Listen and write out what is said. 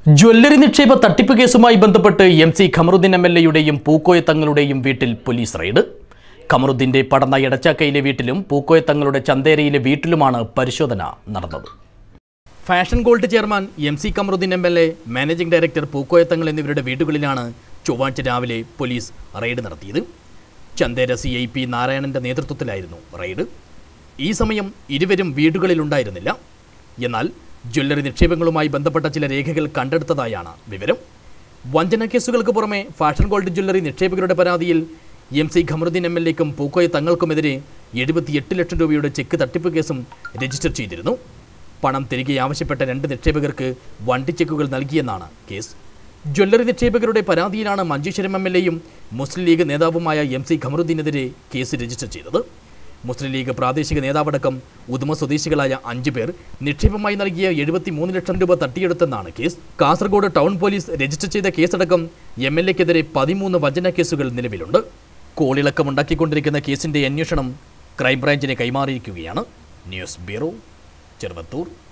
jewellery നിക്ഷേപ തട്ടിപ്പ് കേസുമായി ബന്ധപ്പെട്ട് M C Khamaruddin M L എയുടെയും പൂക്കോയ തങ്ങളുടെയും വീട്ടിൽ പോലീസ് റെയ്ഡ് ഖമറുദ്ദീന്റെ പടന്ന എടച്ചാക്കയിലെ വീട്ടിലും പൂക്കോയ തങ്ങളുടെ ചന്തേരയിലെ വീട്ടിലുമാണ് പരിശോധന നടന്നത് fashion gold chairman M C Kamaruddin M L A managing director Pookoyathangal എന്നിവരുടെ വീടുകളിലാണ് ചൊവ്വാഴ്ച രാവിലെ പോലീസ് റെയ്ഡ് നടത്തിയത് ചന്ദേര സി ഐ പി നാരായണന്റെ നേതൃത്വത്തിലായിരുന്നു റെയ്ഡ് ഈ സമയം ഇരുവരും വീടുകളിലുണ്ടായിരുന്നില്ല എന്നാൽ ജ്വല്ലറി നിക്ഷേപങ്ങളുമായി ബന്ധപ്പെട്ട ചില രേഖകൾ കണ്ടെടുത്തതായാണ് വിവരം വഞ്ചന കേസുകൾക്ക് പുറമെ ഫാഷൻ ഗോൾഡ് ജ്വല്ലറി നിക്ഷേപകരുടെ പരാതിയിൽ M C Khamaruddin M L എക്കും പൂക്കോയ തങ്ങൾക്കുമെതിരെ എഴുപത്തിയെട്ട് ലക്ഷം രൂപയുടെ ചെക്ക് തട്ടിപ്പ് കേസും രജിസ്റ്റർ ചെയ്തിരുന്നു പണം തിരികെ ആവശ്യപ്പെട്ട രണ്ട് നിക്ഷേപകർക്ക് വണ്ടി ചെക്കുകൾ നൽകിയെന്നാണ് കേസ് ജ്വല്ലറി നിക്ഷേപകരുടെ പരാതിയിലാണ് മഞ്ചേശ്വരം എം എൽ എയും മുസ്ലിം ലീഗ് നേതാവുമായ എം സി ഖമറുദ്ദീനെതിരെ കേസ് രജിസ്റ്റർ ചെയ്തത് മുസ്ലിം ലീഗ് പ്രാദേശിക നേതാവടക്കം ഉദുമ സ്വദേശികളായ അഞ്ചു പേർ നിക്ഷേപമായി നൽകിയ എഴുപത്തി മൂന്ന് ലക്ഷം രൂപ തട്ടിയെടുത്തെന്നാണ് case Kasaragod town police register ചെയ്ത കേസടക്കം എം എൽ എക്കെതിരെ പതിമൂന്ന് വഞ്ചന കേസുകൾ നിലവിലുണ്ട് കോളിളക്കമുണ്ടാക്കിക്കൊണ്ടിരിക്കുന്ന കേസിന്റെ അന്വേഷണം ക്രൈംബ്രാഞ്ചിന് കൈമാറിയിരിക്കുകയാണ് ന്യൂസ് ബ്യൂറോ ചെറുവത്തൂർ